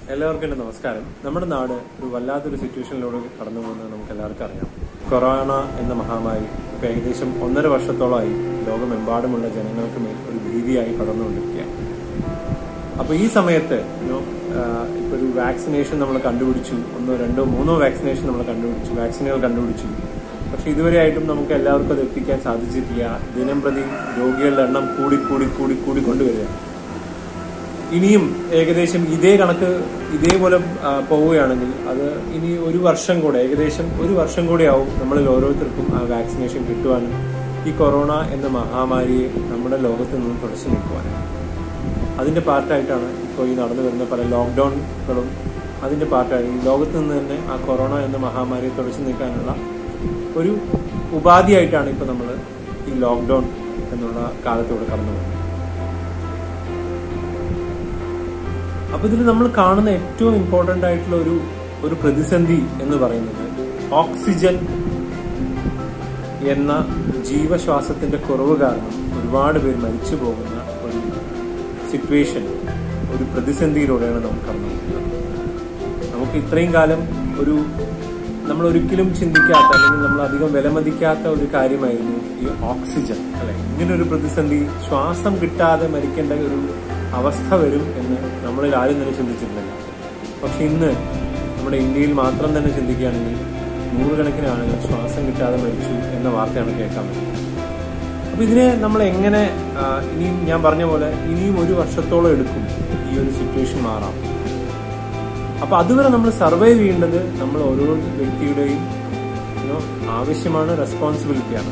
എല്ലാവർക്കും എൻ്റെ നമസ്കാരം നമ്മുടെ നാട് ഒരു വല്ലാത്തൊരു സിറ്റുവേഷനിലൂടെ കടന്നു പോകുന്നത് നമുക്ക് എല്ലാവർക്കും അറിയാം കൊറോണ എന്ന മഹാമാരി ഇപ്പൊ ഏകദേശം ഒന്നര വർഷത്തോളമായി ലോകമെമ്പാടുമുള്ള ജനങ്ങൾക്ക് മേൽ ഒരു ഭീതിയായി കടന്നുകൊണ്ടിരിക്കുകയാണ് അപ്പൊ ഈ സമയത്ത് you know, ആഹ് ഇപ്പൊ ഒരു വാക്സിനേഷൻ നമ്മൾ കണ്ടുപിടിച്ചു ഒന്നോ രണ്ടോ മൂന്നോ വാക്സിനേഷൻ നമ്മൾ കണ്ടുപിടിച്ചു വാക്സിനുകൾ കണ്ടുപിടിച്ചു പക്ഷെ ഇതുവരെയായിട്ടും നമുക്ക് എല്ലാവർക്കും അത് എത്തിക്കാൻ സാധിച്ചിട്ടില്ല ദിനം പ്രതി രോഗികളുടെ എണ്ണം കൂടി കൂടി കൂടി കൂടി കൊണ്ടുവരികയാണ് ഇനിയും ഏകദേശം ഇതേ കണക്ക് ഇതേപോലെ ആ, പോവുകയാണെങ്കിൽ അത് ഇനി ഒരു വർഷം കൂടെ ഏകദേശം ഒരു വർഷം കൂടെ ആവും നമ്മളിൽ ഓരോരുത്തർക്കും ആ വാക്സിനേഷൻ കിട്ടുവാനും ഈ കൊറോണ എന്ന മഹാമാരിയെ നമ്മുടെ ലോകത്ത് നിന്ന് തുടച്ചു നീക്കുവാനും അതിന്റെ പാർട്ടായിട്ടാണ് ഇപ്പോൾ ഈ നടന്നു വരുന്ന പല ലോക്ക്ഡൌണുകളും അതിന്റെ പാർട്ടായി ഈ ലോകത്ത് നിന്ന് തന്നെ ആ കൊറോണ എന്ന മഹാമാരിയെ തുടച്ചു നീക്കാനുള്ള ഒരു ഉപാധിയായിട്ടാണ് ഇപ്പോൾ നമ്മൾ ഈ ലോക്ക്ഡൌൺ എന്നുള്ള കാലത്തൂടെ കടന്നു പോകുന്നത് അപ്പൊ ഇതിൽ നമ്മൾ കാണുന്ന ഏറ്റവും ഇമ്പോർട്ടന്റ് ആയിട്ടുള്ള ഒരു ഒരു പ്രതിസന്ധി എന്ന് പറയുന്നത് ഓക്സിജൻ എന്ന ജീവശ്വാസത്തിന്റെ കുറവ് കാരണം ഒരുപാട് പേര് മരിച്ചു പോകുന്ന ഒരു സിറ്റുവേഷൻ ഒരു പ്രതിസന്ധിയിലൂടെയാണ് നമുക്ക് കടന്നു പോകുന്നത് നമുക്ക് ഇത്രയും കാലം ഒരു നമ്മൾ ഒരിക്കലും ചിന്തിക്കാത്ത അല്ലെങ്കിൽ നമ്മൾ അധികം വിലമതിക്കാത്ത ഒരു കാര്യമായിരുന്നു ഈ ഓക്സിജൻ അല്ലെ ഇങ്ങനെ ഒരു പ്രതിസന്ധി ശ്വാസം കിട്ടാതെ മരിക്കേണ്ട ഒരു അവസ്ഥ വരും എന്ന് നമ്മളിൽ ആരും തന്നെ ചിന്തിച്ചിരുന്നില്ല പക്ഷെ ഇന്ന് നമ്മുടെ ഇന്ത്യയിൽ മാത്രം തന്നെ ചിന്തിക്കുകയാണെങ്കിൽ നൂറുകണക്കിന് ആളുകൾ ശ്വാസം കിട്ടാതെ മരിച്ചു എന്ന വാർത്തയാണ് കേൾക്കാൻ പറ്റുന്നത് അപ്പൊ ഇതിനെ നമ്മൾ എങ്ങനെ ആ, ഇനിയും ഞാൻ പറഞ്ഞ പോലെ ഇനിയും ഒരു വർഷത്തോളം എടുക്കും ഈ ഒരു സിറ്റുവേഷൻ മാറാം അപ്പൊ അതുവരെ നമ്മൾ സർവൈവ് ചെയ്യേണ്ടത് നമ്മൾ ഓരോ വ്യക്തിയുടെയും you know, ആവശ്യമാണ് റെസ്പോൺസിബിലിറ്റിയാണ്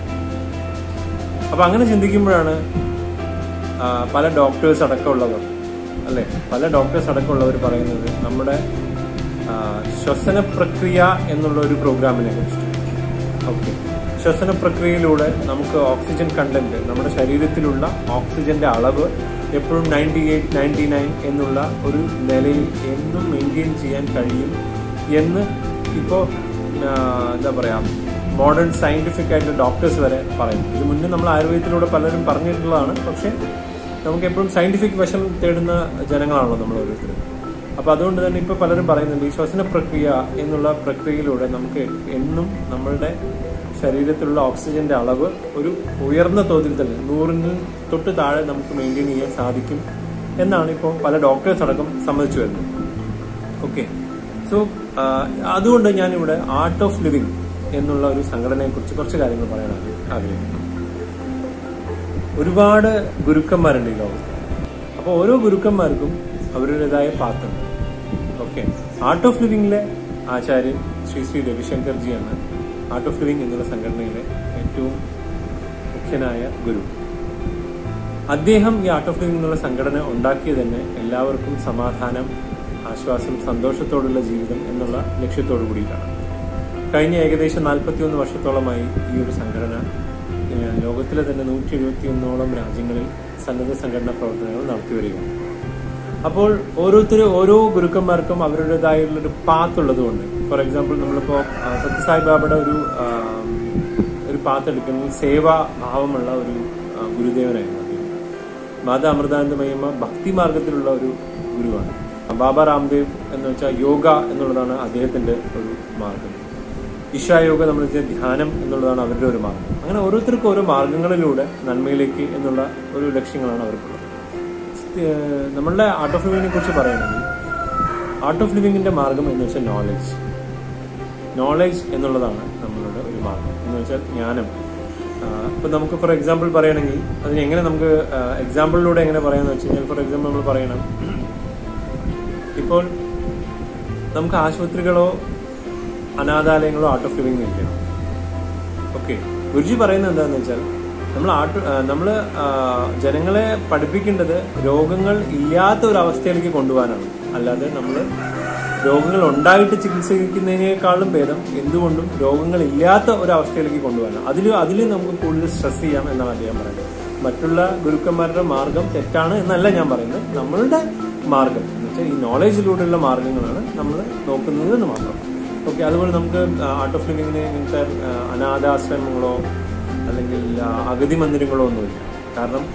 അപ്പൊ അങ്ങനെ ചിന്തിക്കുമ്പോഴാണ് ആ, പല ഡോക്ടേഴ്സ് അടക്കമുള്ളവർ അല്ലെ പല ഡോക്ടേഴ്സ് അടക്കമുള്ളവർ പറയുന്നത് നമ്മുടെ ആ, ശ്വസന പ്രക്രിയ എന്നുള്ള ഒരു പ്രോഗ്രാമിനെ കുറിച്ച് ഓക്കെ ശ്വസന പ്രക്രിയയിലൂടെ നമുക്ക് ഓക്സിജൻ കണ്ടന്റ് നമ്മുടെ ശരീരത്തിലുള്ള ഓക്സിജന്റെ അളവ് എപ്പോഴും നയൻറ്റി എയ്റ്റ് നയൻറ്റി നയൻ എന്നുള്ള ഒരു നിലയിൽ എന്നും മെയിൻറ്റെയിൻ ചെയ്യാൻ കഴിയും എന്ന് ഇപ്പോൾ എന്താ പറയാ മോഡേൺ സയന്റിഫിക് ആയിട്ടുള്ള ഡോക്ടേഴ്സ് വരെ പറയുന്നു ഇത് മുന്നേ നമ്മൾ ആയുർവേദത്തിലൂടെ പലരും പറഞ്ഞിട്ടുള്ളതാണ് പക്ഷെ നമുക്ക് എപ്പോഴും സയന്റിഫിക് വശം തേടുന്ന ജനങ്ങളാണല്ലോ നമ്മൾ ഓരോരുത്തരും അപ്പൊ അതുകൊണ്ട് തന്നെ ഇപ്പൊ പലരും പറയുന്നുണ്ട് ഈ ശ്വസന പ്രക്രിയ എന്നുള്ള പ്രക്രിയയിലൂടെ നമുക്ക് എന്നും നമ്മളുടെ ശരീരത്തിലുള്ള ഓക്സിജന്റെ അളവ് ഒരു ഉയർന്ന തോതിൽ തന്നെ നൂറിന് തൊട്ട് താഴെ നമുക്ക് മെയിൻറ്റെയിൻ ചെയ്യാൻ സാധിക്കും എന്നാണ് ഇപ്പോൾ പല ഡോക്ടേഴ്സ് അടക്കം സമ്മതിച്ചു വരുന്നത് ഓക്കെ സോ അതുകൊണ്ട് ഞാനിവിടെ ആർട്ട് ഓഫ് ലിവിങ് എന്നുള്ള ഒരു സംഘടനയെ കുറിച്ച് കുറച്ച് കാര്യങ്ങൾ പറയാൻ ആഗ്രഹിക്കുന്നു ഒരുപാട് ഗുരുക്കന്മാരുണ്ട് ഈ ലോകത്ത് അപ്പോൾ ഓരോ ഗുരുക്കന്മാർക്കും അവരുടേതായ പാത്തുണ്ട് ഓക്കെ ആർട്ട് ഓഫ് ലിവിങ്ങിലെ ആചാര്യൻ ശ്രീ ശ്രീ രവിശങ്കർജിയാണ് ആർട്ട് ഓഫ് ലിവിങ് എന്നുള്ള സംഘടനയിലെ ഏറ്റവും മുഖ്യനായ ഗുരു അദ്ദേഹം ഈ ആർട്ട് ഓഫ് ലിവിംഗ് എന്നുള്ള സംഘടന ഉണ്ടാക്കിയത് തന്നെ എല്ലാവർക്കും സമാധാനം ആശ്വാസം സന്തോഷത്തോടുള്ള ജീവിതം എന്നുള്ള ലക്ഷ്യത്തോടു കൂടിയിട്ടാണ് കഴിഞ്ഞ ഏകദേശം നാൽപ്പത്തിയൊന്ന് വർഷത്തോളമായി ഈ ഒരു സംഘടന ഏഹ്, ലോകത്തിലെ തന്നെ നൂറ്റി എഴുപത്തിയൊന്നോളം രാജ്യങ്ങളിൽ സന്നദ്ധ സംഘടനാ പ്രവർത്തനങ്ങൾ നടത്തി വരികയാണ് അപ്പോൾ ഓരോരുത്തരും ഓരോ ഗുരുക്കന്മാർക്കും അവരുടേതായുള്ള ഒരു പാത്ത് ഉള്ളതുകൊണ്ട് ഫോർ എക്സാമ്പിൾ നമ്മളിപ്പോ ആ, സത്യസായി ബാബയുടെ ഒരു ആ, ഒരു പാത്ത് എടുക്കുന്നത് സേവാ ഭാവമുള്ള ഒരു ആ, ഗുരുദേവനായിരുന്നു അദ്ദേഹം മാതാ അമൃതാനന്ദമയമ്മ ഭക്തി മാർഗത്തിലുള്ള ഒരു ഗുരുവാണ് ബാബ രാംദേവ് എന്ന് വെച്ചാൽ യോഗ എന്നുള്ളതാണ് അദ്ദേഹത്തിന്റെ ഒരു മാർഗം ഇഷാ യോഗ നമ്മൾ വെച്ചാൽ ധ്യാനം എന്നുള്ളതാണ് അവരുടെ ഒരു മാർഗം അങ്ങനെ ഓരോരുത്തർക്കും ഓരോ മാർഗങ്ങളിലൂടെ നന്മയിലേക്ക് എന്നുള്ള ഒരു ലക്ഷ്യങ്ങളാണ് അവർക്കുള്ളത് ഏഹ് നമ്മളുടെ ആർട്ട് ഓഫ് ലിവിങ്ങിനെ കുറിച്ച് പറയുകയാണെങ്കിൽ ആർട്ട് ഓഫ് ലിവിങ്ങിന്റെ മാർഗം എന്ന് വെച്ചാൽ നോളജ് നോളജ് എന്നുള്ളതാണ് നമ്മളുടെ ഒരു മാർഗം എന്ന് വെച്ചാൽ ജ്ഞാനം ആഹ് ഇപ്പൊ നമുക്ക് ഫോർ എക്സാമ്പിൾ പറയുകയാണെങ്കിൽ അതിന് എങ്ങനെ നമുക്ക് എക്സാമ്പിളിലൂടെ എങ്ങനെ പറയാന്ന് വെച്ച് കഴിഞ്ഞാൽ ഫോർ എക്സാമ്പിൾ നമ്മൾ പറയണം ഇപ്പോൾ നമുക്ക് ആശുപത്രികളോ അനാഥാലയങ്ങളോ ആർട്ട് ഓഫ് ലിവിങ് ഇല്ല ഓക്കെ ഗുരുജി പറയുന്നത് എന്താണെന്ന് വെച്ചാൽ നമ്മൾ ആർട്ട് നമ്മൾ ജനങ്ങളെ പഠിപ്പിക്കേണ്ടത് രോഗങ്ങൾ ഇല്ലാത്ത ഒരു അവസ്ഥയിലേക്ക് കൊണ്ടുപോകാനാണ് അല്ലാതെ നമ്മൾ രോഗങ്ങൾ ഉണ്ടായിട്ട് ചികിത്സിക്കുന്നതിനേക്കാളും ഭേദം എന്തുകൊണ്ടും രോഗങ്ങൾ ഇല്ലാത്ത ഒരു അവസ്ഥയിലേക്ക് കൊണ്ടുപോകാനാണ് അതിൽ അതിൽ നമുക്ക് കൂടുതൽ സ്ട്രെസ് ചെയ്യാം എന്നാണ് അദ്ദേഹം പറയുന്നത് മറ്റുള്ള ഗുരുക്കന്മാരുടെ മാർഗം തെറ്റാണ് എന്നല്ല ഞാൻ പറയുന്നത് നമ്മളുടെ മാർഗം എന്ന് വെച്ചാൽ ഈ നോളജിലൂടെയുള്ള മാർഗങ്ങളാണ് നമ്മൾ നോക്കുന്നത് എന്ന് മാത്രം ഓക്കെ അതുപോലെ നമുക്ക് ആർട്ട് ഓഫ് ലിവിങ്ങിന് ഇങ്ങനത്തെ ആ, അനാഥാശ്രമങ്ങളോ അല്ലെങ്കിൽ ആ, അഗതി മന്ദിരങ്ങളോ ഒന്നുമില്ല കാരണം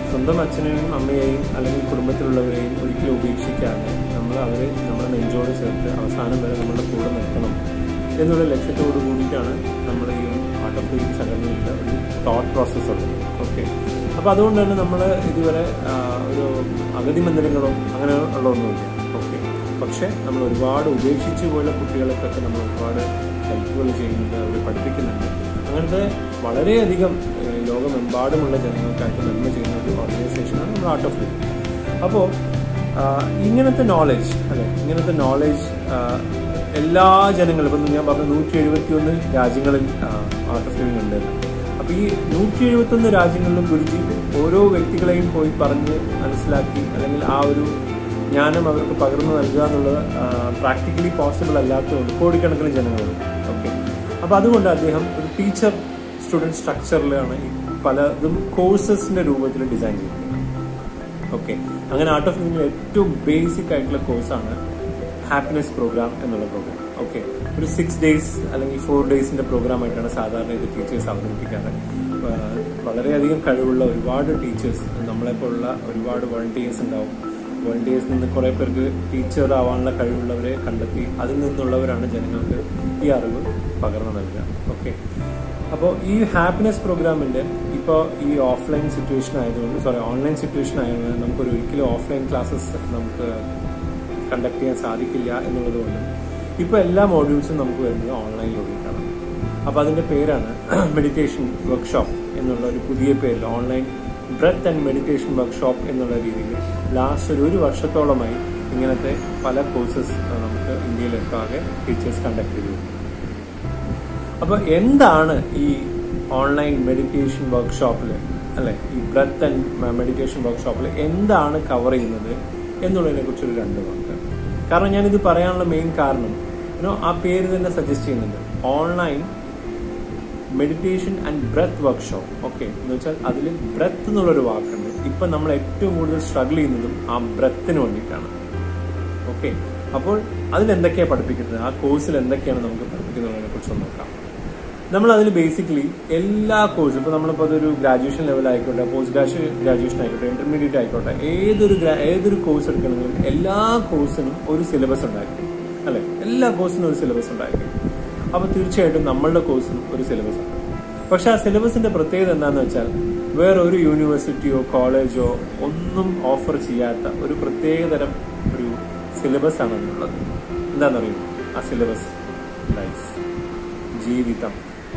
സ്വന്തം അച്ഛനെയും അമ്മയെയും അല്ലെങ്കിൽ കുടുംബത്തിലുള്ളവരെയും ഒരിക്കലും ഉപേക്ഷിക്കാതെ നമ്മൾ അവരെ നമ്മുടെ നെഞ്ചോട് ചേർത്ത് അവസാനം വരെ നമ്മളുടെ കൂടെ നിൽക്കണം എന്നുള്ള ലക്ഷ്യത്തോടു കൂടിയിട്ടാണ് നമ്മൾ ഈ ആർട്ട് ഓഫ് ലിവിംഗ് സംഘടനയുടെ ഒരു തോട്ട് പ്രോസസ്സ് ഉള്ളത് ഓക്കെ അപ്പോൾ അതുകൊണ്ട് തന്നെ നമ്മൾ ഇതുവരെ ആ, ഒരു അഗതി മന്ദിരങ്ങളോ അങ്ങനെ ഉള്ളതൊന്നുമില്ല ഓക്കെ പക്ഷേ നമ്മൾ ഒരുപാട് ഉപേക്ഷിച്ച് പോയ കുട്ടികൾക്കൊക്കെ നമ്മൾ ഒരുപാട് ഹെൽപ്പുകൾ ചെയ്യുന്നുണ്ട് അവർ പഠിപ്പിക്കുന്നുണ്ട് അങ്ങനത്തെ വളരെയധികം ഏഹ്, ലോകമെമ്പാടുമുള്ള ജനങ്ങൾക്കായിട്ട് നന്മ ചെയ്യുന്ന ഒരു ഓർഗനൈസേഷനാണ് നമ്മൾ ആർട്ട് ഓഫ് ലിവിംഗ് അപ്പോൾ ഇങ്ങനത്തെ നോളജ് അല്ലെ ഇങ്ങനത്തെ നോളജ് എല്ലാ ജനങ്ങളും ഇപ്പം ഞാൻ പറഞ്ഞു നൂറ്റി എഴുപത്തി ഒന്ന് രാജ്യങ്ങളിൽ ആർട്ട് ഓഫ് ലിവിംഗ് ഉണ്ട് അപ്പോൾ ഈ നൂറ്റി എഴുപത്തി ഒന്ന് രാജ്യങ്ങളിലും ഗുരുജി ഓരോ വ്യക്തികളെയും പോയി പറഞ്ഞ് മനസ്സിലാക്കി അല്ലെങ്കിൽ ആ ഒരു ജ്ഞാനം അവർക്ക് പകർന്നു നൽകുക എന്നുള്ളത് പ്രാക്ടിക്കലി പോസിബിൾ അല്ലാത്തതുകൊണ്ട് കോടിക്കണക്കിന് ജനങ്ങളുണ്ട് ഓക്കെ അപ്പോൾ അതുകൊണ്ട് അദ്ദേഹം ഒരു ടീച്ചർ സ്റ്റുഡൻറ് സ്ട്രക്ചറിലാണ് ഈ പലതും കോഴ്സസിന്റെ രൂപത്തിൽ ഡിസൈൻ ചെയ്തിരിക്കുന്നത് ഓക്കെ അങ്ങനെ ആർട്ട് ഓഫ് ലിവിംഗിൽ ഏറ്റവും ബേസിക് ആയിട്ടുള്ള കോഴ്സാണ് ഹാപ്പിനെസ് പ്രോഗ്രാം എന്നുള്ള പ്രോഗ്രാം ഓക്കെ ഒരു സിക്സ് ഡേയ്സ് അല്ലെങ്കിൽ ഫോർ ഡേയ്സിന്റെ പ്രോഗ്രാം ആയിട്ടാണ് സാധാരണ ഇത് ടീച്ചേഴ്സ് അവതരിപ്പിക്കാറ് ആ, വളരെയധികം കഴിവുള്ള ഒരുപാട് ടീച്ചേഴ്സ് നമ്മളെപ്പോലുള്ള ഒരുപാട് വോളണ്ടിയേഴ്സ് ഉണ്ടാവും വോളണ്ടിയേഴ്സിൽ നിന്ന് കുറേ പേർക്ക് ടീച്ചർ ആവാനുള്ള കഴിവുള്ളവരെ കണ്ടെത്തി അതിൽ നിന്നുള്ളവരാണ് ജനങ്ങൾക്ക് ഈ അറിവ് പകർന്നു നൽകുക ഓക്കെ അപ്പോൾ ഈ ഹാപ്പിനെസ് പ്രോഗ്രാമിന്റെ ഇപ്പോൾ ഈ ഓഫ്ലൈൻ സിറ്റുവേഷൻ ആയതുകൊണ്ട് സോറി ഓൺലൈൻ സിറ്റുവേഷൻ ആയതുകൊണ്ട് നമുക്കൊരു ഒരിക്കലും ഓഫ്ലൈൻ ക്ലാസ്സസ് നമുക്ക് കണ്ടക്ട് ചെയ്യാൻ സാധിക്കില്ല എന്നുള്ളതുകൊണ്ട് ഇപ്പോൾ എല്ലാ മോഡ്യൂൾസും നമുക്ക് വരുന്നത് ഓൺലൈനിലൂടെയാണ് അപ്പോൾ അതിന്റെ പേരാണ് മെഡിറ്റേഷൻ വർക്ക്ഷോപ്പ് എന്നുള്ള ഒരു പുതിയ പേരിൽ online breath and meditation workshop എന്നുള്ള രീതിയിൽ ലാസ്റ്റ് ഒരു ഒരു വർഷത്തോളമായി ഇങ്ങനത്തെ പല കോഴ്സസ് നമുക്ക് ഇന്ത്യയിലൊക്കെ ടീച്ചേഴ്സ് കണ്ടക്ട് ചെയ്തു അപ്പൊ എന്താണ് ഈ ഓൺലൈൻ മെഡിറ്റേഷൻ വർക്ക്ഷോപ്പിൽ അല്ലെ ഈ ബ്രെത്ത് ആൻഡ് മെഡിറ്റേഷൻ വർക്ക്ഷോപ്പിൽ എന്താണ് കവർ ചെയ്യുന്നത് എന്നുള്ളതിനെ കുറിച്ചൊരു രണ്ട് വാക്ക് കാരണം ഞാനിത് പറയാനുള്ള മെയിൻ കാരണം യുനോ ആ പേര് തന്നെ സജസ്റ്റ് ചെയ്യുന്നുണ്ട് online meditation and breath workshop okay എന്ന് വെച്ചാൽ അതിൽ ബ്രെത്ത് എന്നുള്ളൊരു വാക്കുണ്ട് ഇപ്പൊ നമ്മൾ ഏറ്റവും കൂടുതൽ സ്ട്രഗിൾ ചെയ്യുന്നതും ആ ബ്രെത്തിന് വേണ്ടിയിട്ടാണ് ഓക്കെ അപ്പോൾ അതിൽ എന്തൊക്കെയാണ് പഠിപ്പിക്കുന്നത് ആ കോഴ്സിൽ എന്തൊക്കെയാണ് നമുക്ക് പഠിപ്പിക്കുന്നതിനെ കുറിച്ച് നോക്കാം നമ്മൾ അതിൽ ബേസിക്കലി എല്ലാ കോഴ്സും ഇപ്പോൾ നമ്മളിപ്പോൾ അതൊരു ഗ്രാജുവേഷൻ ലെവൽ ആയിക്കോട്ടെ പോസ്റ്റ് ഗ്രാജുവേഷൻ ആയിക്കോട്ടെ ഇന്റർമീഡിയറ്റ് ആയിക്കോട്ടെ ഏതൊരു gra- ഏതൊരു കോഴ്സ് എടുക്കണമെങ്കിലും എല്ലാ കോഴ്സിനും ഒരു സിലബസ് ഉണ്ടായിരിക്കും അല്ലെ എല്ലാ കോഴ്സിനും ഒരു സിലബസ് ഉണ്ടായിരിക്കും അപ്പോൾ തീർച്ചയായിട്ടും നമ്മളുടെ കോഴ്സിനും ഒരു സിലബസ് ഉണ്ട് പക്ഷെ ആ സിലബസിന്റെ പ്രത്യേകത എന്താണെന്ന് വെച്ചാൽ വേറെ ഒരു യൂണിവേഴ്സിറ്റിയോ കോളേജോ ഒന്നും ഓഫർ ചെയ്യാത്ത ഒരു പ്രത്യേകതരം ഒരു സിലബസ് ആണ് അതിനുള്ളത് എന്താണെന്നറിയോ ആ സിലബസ് ലൈഫ് ജീവിതം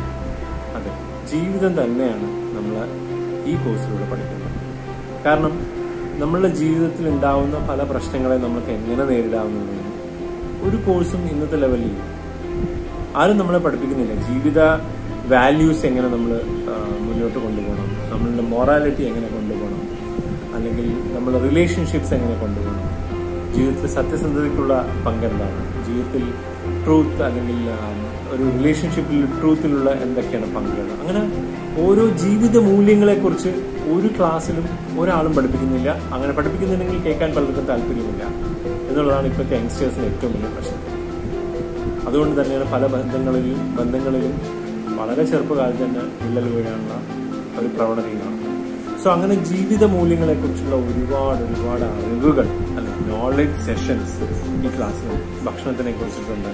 അതെ ജീവിതം തന്നെയാണ് നമ്മൾ ഈ കോഴ്സിലൂടെ പഠിക്കുന്നത് കാരണം നമ്മളുടെ ജീവിതത്തിൽ ഉണ്ടാവുന്ന പല പ്രശ്നങ്ങളെ നമുക്ക് എങ്ങനെ നേരിടാവുന്നതിന് ഒരു കോഴ്സും ഇന്നത്തെ ലെവലിൽ ഇല്ല. ആരും നമ്മളെ പഠിപ്പിക്കുന്നില്ല ജീവിത വാല്യൂസ് എങ്ങനെ നമ്മൾ മുന്നോട്ട് കൊണ്ടുപോകണം നമ്മളുടെ മൊറാലിറ്റി എങ്ങനെ കൊണ്ടുപോകണം അല്ലെങ്കിൽ നമ്മുടെ റിലേഷൻഷിപ്സ് എങ്ങനെ കൊണ്ടുപോകണം ജീവിതത്തിൽ സത്യസന്ധതയ്ക്കുള്ള പങ്കെന്താണ് ജീവിതത്തിൽ ട്രൂത്ത് അല്ലെങ്കിൽ ആ, ഒരു റിലേഷൻഷിപ്പിൽ ട്രൂത്തിലുള്ള എന്തൊക്കെയാണ് പങ്കുകൾ അങ്ങനെ ഓരോ ജീവിത മൂല്യങ്ങളെക്കുറിച്ച് ഒരു ക്ലാസ്സിലും ഒരാളും പഠിപ്പിക്കുന്നില്ല അങ്ങനെ പഠിപ്പിക്കുന്നുണ്ടെങ്കിൽ കേൾക്കാൻ പലർക്കും താല്പര്യമില്ല എന്നുള്ളതാണ് ഇപ്പോഴത്തെ യങ്സ്റ്റേഴ്സിന്റെ ഏറ്റവും വലിയ പ്രശ്നം അതുകൊണ്ട് തന്നെയാണ് പല ബന്ധങ്ങളിലും ബന്ധങ്ങളിലും വളരെ ചെറുപ്പകാലത്ത് തന്നെ വിള്ളൽ വീഴാനുള്ള ഒരു പ്രവണതയും കാണുന്നത് സോ അങ്ങനെ ജീവിത മൂല്യങ്ങളെ കുറിച്ചുള്ള ഒരുപാട് ഒരുപാട് അറിവുകൾ അല്ലെ നോളജ് സെഷൻസ് ഈ ക്ലാസ്സിൽ ഭക്ഷണത്തിനെ കുറിച്ചിട്ടുണ്ട്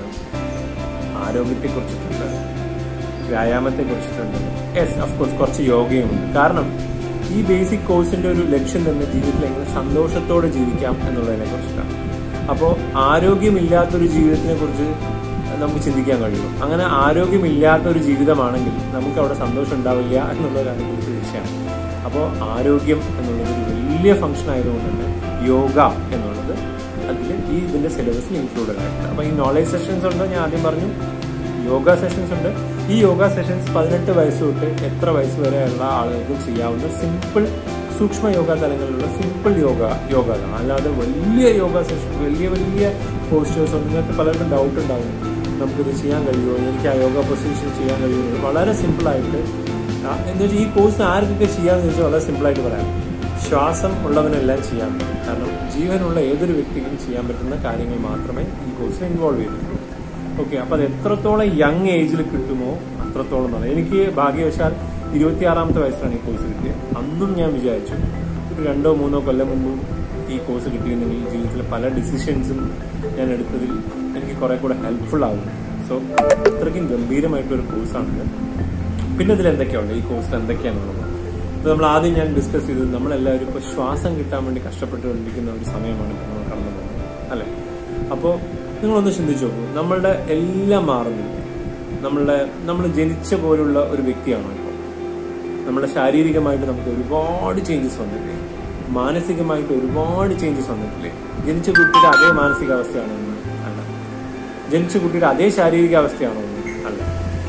ആരോഗ്യത്തെ കുറിച്ചിട്ടുണ്ട് വ്യായാമത്തെ കുറിച്ചിട്ടുണ്ട് യെസ് അഫ്കോഴ്സ് കുറച്ച് യോഗയുമുണ്ട് കാരണം ഈ ബേസിക് കോഴ്സിന്റെ ഒരു ലക്ഷ്യം തന്നെ ജീവിതത്തിൽ എങ്ങനെ സന്തോഷത്തോടെ ജീവിക്കാം എന്നുള്ളതിനെ കുറിച്ചിട്ടാണ് അപ്പോൾ ആരോഗ്യമില്ലാത്തൊരു ജീവിതത്തിനെ കുറിച്ച് നമുക്ക് ചിന്തിക്കാൻ കഴിയും അങ്ങനെ ആരോഗ്യമില്ലാത്ത ഒരു ജീവിതമാണെങ്കിൽ നമുക്ക് അവിടെ സന്തോഷം ഉണ്ടാവില്ല എന്നുള്ളതാണ് ഇതിൽ തീർച്ചയാണ് അപ്പോൾ ആരോഗ്യം എന്നുള്ളത് ഒരു വലിയ ഫംഗ്ഷൻ ആയതുകൊണ്ട് തന്നെ യോഗ എന്നുള്ളത് അതിൽ ഈ ഇതിന്റെ സിലബസിൽ ഇൻക്ലൂഡഡ് ആയിട്ടുണ്ട് അപ്പോൾ ഈ നോളജ് സെഷൻസ് ഉണ്ട് ഞാൻ ആദ്യം പറഞ്ഞു യോഗ സെഷൻസ് ഉണ്ട് ഈ യോഗ സെഷൻസ് പതിനെട്ട് വയസ്സ് തൊട്ട് എത്ര വയസ്സ് വരെയുള്ള ആളുകൾക്കും ചെയ്യാവുന്ന സിമ്പിൾ സൂക്ഷ്മ യോഗ തലങ്ങളിലുള്ള സിമ്പിൾ യോഗ യോഗകളാണ് അല്ലാതെ വലിയ യോഗ സെഷൻ വലിയ വലിയ പോസ്റ്റേഴ്സോ നിങ്ങൾക്ക് പലർക്കും ഡൗട്ട് ഉണ്ടാവും നമുക്കിത് ചെയ്യാൻ കഴിയുമോ എനിക്ക് ആ യോഗ പൊസിഷൻ ചെയ്യാൻ കഴിയുമോ വളരെ സിമ്പിളായിട്ട് എന്ന് വെച്ചാൽ ഈ കോഴ്സ് ആർക്കൊക്കെ ചെയ്യാമെന്ന് ചോദിച്ചാൽ വളരെ സിമ്പിളായിട്ട് പറയാം ശ്വാസം ഉള്ളവനെല്ലാം ചെയ്യാൻ പറ്റും കാരണം ജീവനുള്ള ഏതൊരു വ്യക്തിക്കും ചെയ്യാൻ പറ്റുന്ന കാര്യങ്ങൾ മാത്രമേ ഈ കോഴ്സിൽ ഇൻവോൾവ് ചെയ്തിട്ടുള്ളൂ ഓക്കെ അപ്പൊ അത് എത്രത്തോളം യങ് ഏജിൽ കിട്ടുമോ അത്രത്തോളം നല്ല എനിക്ക് ഭാഗ്യവശാൽ ഇരുപത്തിയാറാമത്തെ വയസ്സിലാണ് ഈ കോഴ്സ് കിട്ടിയത് അന്നും ഞാൻ വിചാരിച്ചു ഒരു രണ്ടോ മൂന്നോ കൊല്ലം മുമ്പ് ഈ കോഴ്സ് കിട്ടിയിരുന്നെങ്കിൽ ജീവിതത്തിലെ പല ഡിസിഷൻസും ഞാൻ എടുത്തതിൽ എനിക്ക് കുറെ കൂടെ ഹെൽപ്ഫുൾ ആവും സോ അത്രയ്ക്കും ഗംഭീരമായിട്ടൊരു കോഴ്സാണിത് പിന്നെ ഇതിൽ എന്തൊക്കെയുണ്ട് ഈ കോഴ്സിൽ എന്തൊക്കെയാണുള്ളത് ഇപ്പോൾ നമ്മൾ ആദ്യം ഞാൻ ഡിസ്കസ് ചെയ്തത് നമ്മളെല്ലാവരും ഇപ്പോൾ ശ്വാസം കിട്ടാൻ വേണ്ടി കഷ്ടപ്പെട്ടുകൊണ്ടിരിക്കുന്ന ഒരു സമയമാണ് ഇപ്പോൾ നമ്മൾ കടന്നു പോകുന്നത് അല്ലേ അപ്പോൾ നിങ്ങളൊന്ന് ചിന്തിച്ചു നോക്കൂ നമ്മളുടെ എല്ലാം മാറുന്നില്ല നമ്മളുടെ നമ്മൾ ജനിച്ച പോലുള്ള ഒരു വ്യക്തിയാണോ ഇപ്പോൾ നമ്മുടെ ശാരീരികമായിട്ട് നമുക്ക് ഒരുപാട് ചേഞ്ചസ് വന്നിട്ടില്ലേ മാനസികമായിട്ട് ഒരുപാട് ചേഞ്ചസ് വന്നിട്ടില്ലേ ജനിച്ച കുട്ടിയുടെ അതേ മാനസികാവസ്ഥയാണോ എന്ന് അല്ല ജനിച്ച കുട്ടിയുടെ അതേ ശാരീരിക അവസ്ഥയാണോ എന്ന് അല്ല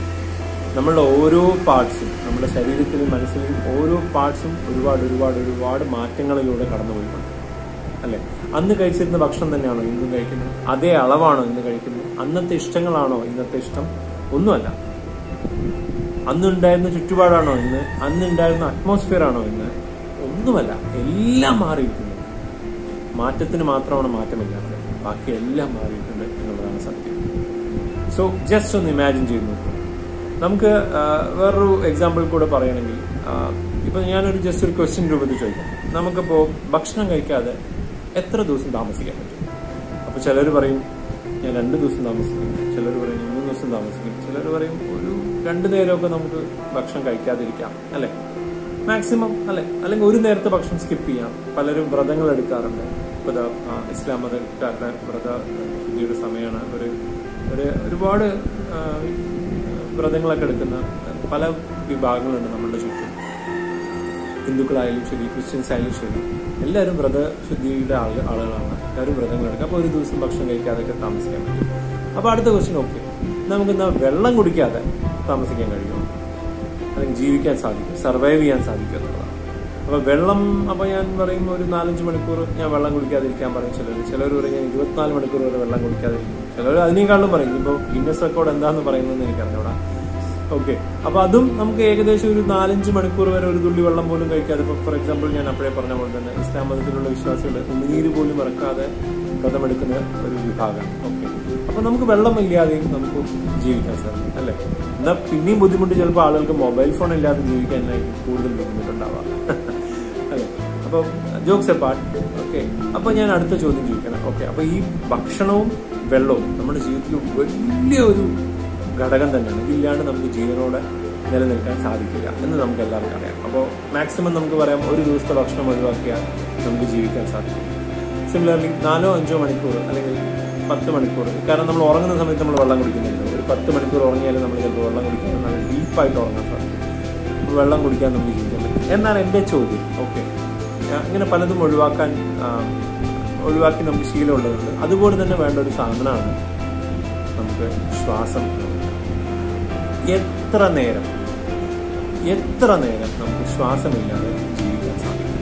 നമ്മളുടെ ഓരോ പാർട്സും നമ്മുടെ ശരീരത്തിലും മനസ്സിലും ഓരോ പാർട്സും ഒരുപാട് ഒരുപാട് ഒരുപാട് മാറ്റങ്ങളിലൂടെ കടന്നു പോയിട്ടുണ്ട് അല്ലെ അന്ന് കഴിച്ചിരുന്ന ഭക്ഷണം തന്നെയാണോ ഇന്നും കഴിക്കുന്നത് അതേ അളവാണോ ഇന്ന് കഴിക്കുന്നത് അന്നത്തെ ഇഷ്ടങ്ങളാണോ ഇന്നത്തെ ഇഷ്ടം ഒന്നുമല്ല അന്നുണ്ടായിരുന്ന ചുറ്റുപാടാണോ ഇന്ന് അന്നുണ്ടായിരുന്ന അറ്റ്മോസ്ഫിയർ ആണോ ഇന്ന് ഒന്നുമല്ല എല്ലാം മാറിയിരിക്കുന്നു മാറ്റത്തിന് മാത്രമാണ് മാറ്റമില്ലാത്തത് ബാക്കി എല്ലാം മാറിയിട്ടുണ്ട് എന്നുള്ളതാണ് സത്യം സോ ജസ്റ്റ് ഒന്ന് ഇമാജിൻ ചെയ്ത് നോക്കൂ നമുക്ക് ആ, വേറൊരു എക്സാമ്പിൾ കൂടെ പറയണമെങ്കിൽ ആ, ഇപ്പൊ ഞാനൊരു ജസ്റ്റ് ഒരു ക്വസ്റ്റ്യൻ രൂപത്തിൽ ചോദിക്കാം നമുക്കിപ്പോ ഭക്ഷണം കഴിക്കാതെ എത്ര ദിവസം താമസിക്കാൻ പറ്റും അപ്പൊ ചിലർ പറയും ഞാൻ രണ്ട് ദിവസം താമസിക്കും ചിലർ പറയും മൂന്ന് ദിവസം താമസിക്കും ചിലർ പറയും ഒരു രണ്ട് നേരമൊക്കെ നമുക്ക് ഭക്ഷണം കഴിക്കാതിരിക്കാം അല്ലെ മാക്സിമം അല്ലെ അല്ലെങ്കിൽ ഒരു നേരത്തെ ഭക്ഷണം സ്കിപ്പ് ചെയ്യാം പലരും വ്രതങ്ങൾ എടുക്കാറുണ്ട് ഇപ്പൊ ദാ, ആ, ഇസ്ലാം മതക്കാരുടെ വ്രത ശുദ്ധിയുടെ സമയമാണ് ഒരു ഒരു ഒരുപാട് ആ, വ്രതങ്ങളൊക്കെ എടുക്കുന്ന പല വിഭാഗങ്ങളുണ്ട് നമ്മളുടെ ചുറ്റും ഹിന്ദുക്കളായാലും ശരി ക്രിസ്ത്യൻസ് ആയാലും ശരി എല്ലാവരും വ്രതശുദ്ധിയുടെ ആള് ആളുകളാണ് എല്ലാവരും വ്രതങ്ങൾ എടുക്കുക അപ്പോൾ ഒരു ദിവസം ഭക്ഷണം കഴിക്കാതൊക്കെ താമസിക്കാൻ പറ്റും അപ്പോൾ അടുത്ത ക്വസ്റ്റ്യൻ ഓക്കെ നമുക്ക് എന്നാ വെള്ളം കുടിക്കാതെ താമസിക്കാൻ കഴിയുമോ അല്ലെങ്കിൽ ജീവിക്കാൻ സാധിക്കും സർവൈവ് ചെയ്യാൻ സാധിക്കും എന്നുള്ളതാണ് അപ്പോൾ വെള്ളം അപ്പോൾ ഞാൻ പറയും ഒരു നാലഞ്ച് മണിക്കൂർ ഞാൻ വെള്ളം കുടിക്കാതിരിക്കാൻ പറയും ചിലർ ചിലർ പറയും ഞാൻ ഇരുപത്തിനാല് മണിക്കൂർ വരെ വെള്ളം കുടിക്കാതിരിക്കും ചിലർ അതിനേക്കാളും പറയും ഇപ്പോൾ ഗിന്നസ് റെക്കോർഡ് എന്താണെന്ന് പറയുന്നതെന്ന് എനിക്കറിഞ്ഞൂടാ ഓക്കെ അപ്പൊ അതും നമുക്ക് ഏകദേശം ഒരു നാലഞ്ച് മണിക്കൂർ വരെ ഒരു തുള്ളി വെള്ളം പോലും കഴിക്കാതെ ഇപ്പൊ ഫോർ എക്സാമ്പിൾ ഞാൻ അപ്പോഴേ പറഞ്ഞ പോലെ തന്നെ ഇസ്ലാം മതത്തിലുള്ള വിശ്വാസികൾ ഉമിനീര് പോലും ഇറക്കാതെ വ്രതമെടുക്കുന്ന ഒരു വിഭാഗം ഓക്കെ അപ്പൊ നമുക്ക് വെള്ളം ഇല്ലാതെയും നമുക്ക് ജീവിക്കാൻ സാധിക്കും അല്ലെ എന്നാൽ പിന്നെയും ബുദ്ധിമുട്ട് ചിലപ്പോൾ ആളുകൾക്ക് മൊബൈൽ ഫോൺ ഇല്ലാതെ ജീവിക്കാനായിരിക്കും കൂടുതൽ ബുദ്ധിമുട്ടുണ്ടാവാം അല്ലെ അപ്പൊ ജോക്സ് എപ്പാർട്ട് ഓക്കെ അപ്പൊ ഞാൻ അടുത്ത ചോദ്യം ചോദിക്കണം ഓക്കെ അപ്പൊ ഈ ഭക്ഷണവും വെള്ളവും നമ്മുടെ ജീവിതത്തിൽ വലിയ ഒരു ഘടകം തന്നെയാണ് ഇതില്ലാണ്ട് നമുക്ക് ജീവനോടെ നിലനിൽക്കാൻ സാധിക്കില്ല എന്ന് നമുക്ക് എല്ലാവർക്കും അറിയാം അപ്പോൾ മാക്സിമം നമുക്ക് പറയാം ഒരു ദിവസത്തെ ഭക്ഷണം ഒഴിവാക്കിയാൽ നമുക്ക് ജീവിക്കാൻ സാധിക്കും സിമിലർലി നാലോ അഞ്ചോ മണിക്കൂർ അല്ലെങ്കിൽ പത്ത് മണിക്കൂർ കാരണം നമ്മൾ ഉറങ്ങുന്ന സമയത്ത് നമ്മൾ വെള്ളം കുടിക്കുന്നുണ്ട് ഒരു പത്ത് മണിക്കൂർ ഉറങ്ങിയാലും നമ്മൾ ചിലപ്പോൾ വെള്ളം കുടിക്കാൻ നല്ല ഡീപ്പായിട്ട് ഉറങ്ങാൻ സാധിക്കും അപ്പോൾ വെള്ളം കുടിക്കാൻ നമുക്ക് ജീവിക്കാൻ പറ്റും എന്നാണ് എൻ്റെ ചോദ്യം ഓക്കെ ഇങ്ങനെ പലതും ഒഴിവാക്കാൻ ആ, ഒഴിവാക്കി നമുക്ക് ശീലമുള്ളതുണ്ട് അതുപോലെ തന്നെ വേണ്ട ഒരു സാധനമാണ് നമുക്ക് ശ്വാസം എന്ന് പറയുന്നത്. എത്ര നേരം എത്ര നേരം നമുക്ക് ശ്വാസമില്ലാതെ ജീവിക്കാൻ സാധിക്കും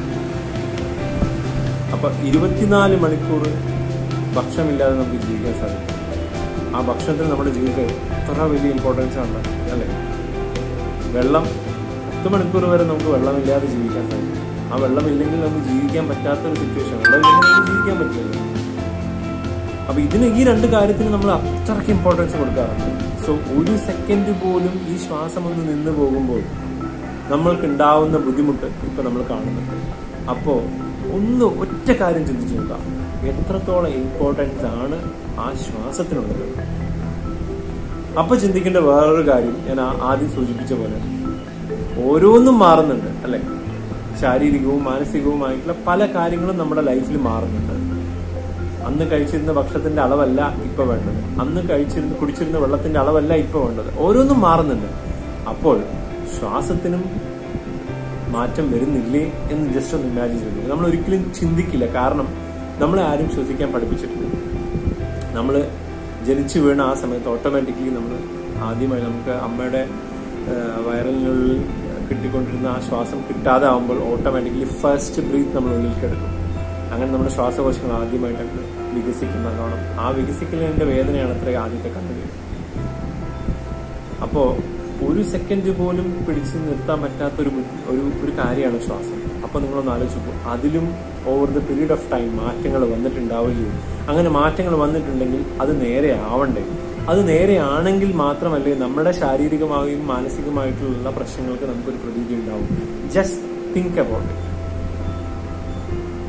അപ്പൊ ഇരുപത്തിനാല് മണിക്കൂർ ഭക്ഷണമില്ലാതെ നമുക്ക് ജീവിക്കാൻ സാധിക്കും ആ ഭക്ഷണത്തിന് നമ്മുടെ ജീവിതത്തിൽ എത്ര വലിയ ഇമ്പോർട്ടൻസ് ആണ് അല്ലേ വെള്ളം പത്ത് മണിക്കൂർ വരെ നമുക്ക് വെള്ളമില്ലാതെ ജീവിക്കാൻ സാധിക്കും ആ വെള്ളമില്ലെങ്കിൽ നമുക്ക് ജീവിക്കാൻ പറ്റാത്തൊരു സിറ്റുവേഷൻ വെള്ളമില്ലെങ്കിൽ നമുക്ക് ജീവിക്കാൻ പറ്റില്ല അപ്പൊ ഇതിന് ഈ രണ്ട് കാര്യത്തിന് നമ്മൾ അത്രയ്ക്ക് ഇമ്പോർട്ടൻസ് കൊടുക്കാറുണ്ട് സോ ഒരു സെക്കൻഡ് പോലും ഈ ശ്വാസം ഒന്ന് നിന്ന് പോകുമ്പോൾ നമ്മൾക്ക് ഉണ്ടാവുന്ന ബുദ്ധിമുട്ട് ഇപ്പൊ നമ്മൾ കാണുന്നുണ്ട് അപ്പോ ഒന്ന് ഒറ്റ കാര്യം ചിന്തിച്ചു നോക്കാം എത്രത്തോളം ഇമ്പോർട്ടൻസ് ആണ് ആ ശ്വാസത്തിനുള്ളത് അപ്പൊ ചിന്തിക്കേണ്ട വേറൊരു കാര്യം ഞാൻ ആ- ആദ്യം സൂചിപ്പിച്ച പോലെ ഓരോന്നും മാറുന്നുണ്ട് അല്ലെ ശാരീരികവും മാനസികവുമായിട്ടുള്ള പല കാര്യങ്ങളും നമ്മുടെ ലൈഫിൽ മാറുന്നുണ്ട് അന്ന് കഴിച്ചിരുന്ന ഭക്ഷണത്തിന്റെ അളവല്ല ഇപ്പൊ വേണ്ടത് അന്ന് കഴിച്ചിരുന്ന കുടിച്ചിരുന്ന വെള്ളത്തിന്റെ അളവല്ല ഇപ്പൊ വേണ്ടത് ഓരോന്നും മാറുന്നുണ്ട് അപ്പോൾ ശ്വാസത്തിനും മാറ്റം വരുന്നില്ലേ എന്ന് ജസ്റ്റ് ഒന്ന് ഇമാജിൻ ചെയ്തു നമ്മൾ ഒരിക്കലും ചിന്തിക്കില്ല കാരണം നമ്മളെ ആരും ശ്വസിക്കാൻ പഠിപ്പിച്ചിട്ടില്ല നമ്മൾ ജനിച്ചു വീണ ആ സമയത്ത് ഓട്ടോമാറ്റിക്കലി നമ്മൾ ആദ്യമായി നമുക്ക് അമ്മയുടെ ആ, വയറിനുള്ളിൽ കിട്ടിക്കൊണ്ടിരുന്ന ആ ശ്വാസം കിട്ടാതെ ആകുമ്പോൾ ഓട്ടോമാറ്റിക്കലി ഫസ്റ്റ് ബ്രീത്ത് നമ്മൾ ഉള്ളിലേക്ക് എടുക്കും അങ്ങനെ നമ്മുടെ ശ്വാസകോശങ്ങൾ ആദ്യമായിട്ടൊക്കെ വികസിക്കുന്നതാണ് ആ വികസിക്കലിന്റെ വേദനയാണ് അത്ര ആദ്യത്തെ കണ്ടുപിടി അപ്പോ ഒരു സെക്കൻഡ് പോലും പിടിച്ചു നിർത്താൻ പറ്റാത്ത ഒരു ബുദ്ധി- ഒരു ഒരു കാര്യമാണ് ശ്വാസം അപ്പൊ നിങ്ങളൊന്ന് ആലോചിച്ചു അതിലും over the period of time മാറ്റങ്ങൾ വന്നിട്ടുണ്ടാവുകയും അങ്ങനെ മാറ്റങ്ങൾ വന്നിട്ടുണ്ടെങ്കിൽ അത് നേരെ ആവണ്ടേ അത് നേരെയാണെങ്കിൽ മാത്രമല്ലേ നമ്മുടെ ശാരീരികമായും മാനസികമായിട്ടുള്ള പ്രശ്നങ്ങൾക്ക് നമുക്കൊരു പ്രതീതി ഉണ്ടാവും just think about it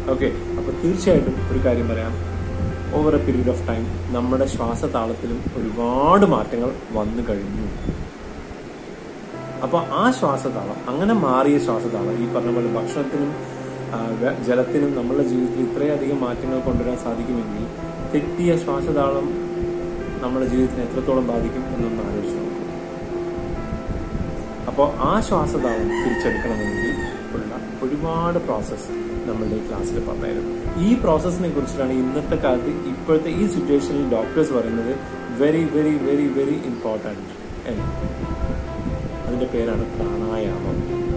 okay അപ്പോൾ തീർച്ചയായിട്ടും ഒരു കാര്യം പറയാം over a period of time നമ്മുടെ ശ്വാസതാളത്തിലും ഒരുപാട് മാറ്റങ്ങൾ വന്നു കഴിഞ്ഞു അപ്പോൾ ആ ശ്വാസതാളം അങ്ങനെ മാറിയ ശ്വാസതാളം ഈ പറഞ്ഞ പോലെ ഭക്ഷണത്തിനും ആ, വെ- ജലത്തിനും നമ്മളുടെ ജീവിതത്തിൽ ഇത്രയധികം മാറ്റങ്ങൾ കൊണ്ടുവരാൻ സാധിക്കുമെങ്കിൽ തെറ്റിയ ശ്വാസതാളം നമ്മുടെ ജീവിതത്തിനെ എത്രത്തോളം ബാധിക്കും എന്നൊന്ന് ആലോചിച്ച് നോക്കും അപ്പോൾ ആ ശ്വാസതാളം തിരിച്ചെടുക്കണമെങ്കിൽ ഉള്ള ഒരുപാട് പ്രോസസ്സ് നമ്മളുടെ ഈ ക്ലാസ്സിൽ പറഞ്ഞായിരുന്നു ഈ പ്രോസസ്സിനെ കുറിച്ചിട്ടാണ് ഇന്നത്തെ കാലത്ത് ഇപ്പോഴത്തെ ഈ സിറ്റുവേഷനിൽ ഡോക്ടേഴ്സ് പറയുന്നത് very very very very important എന്ന് അതിന്റെ പേരാണ് പ്രാണായാമം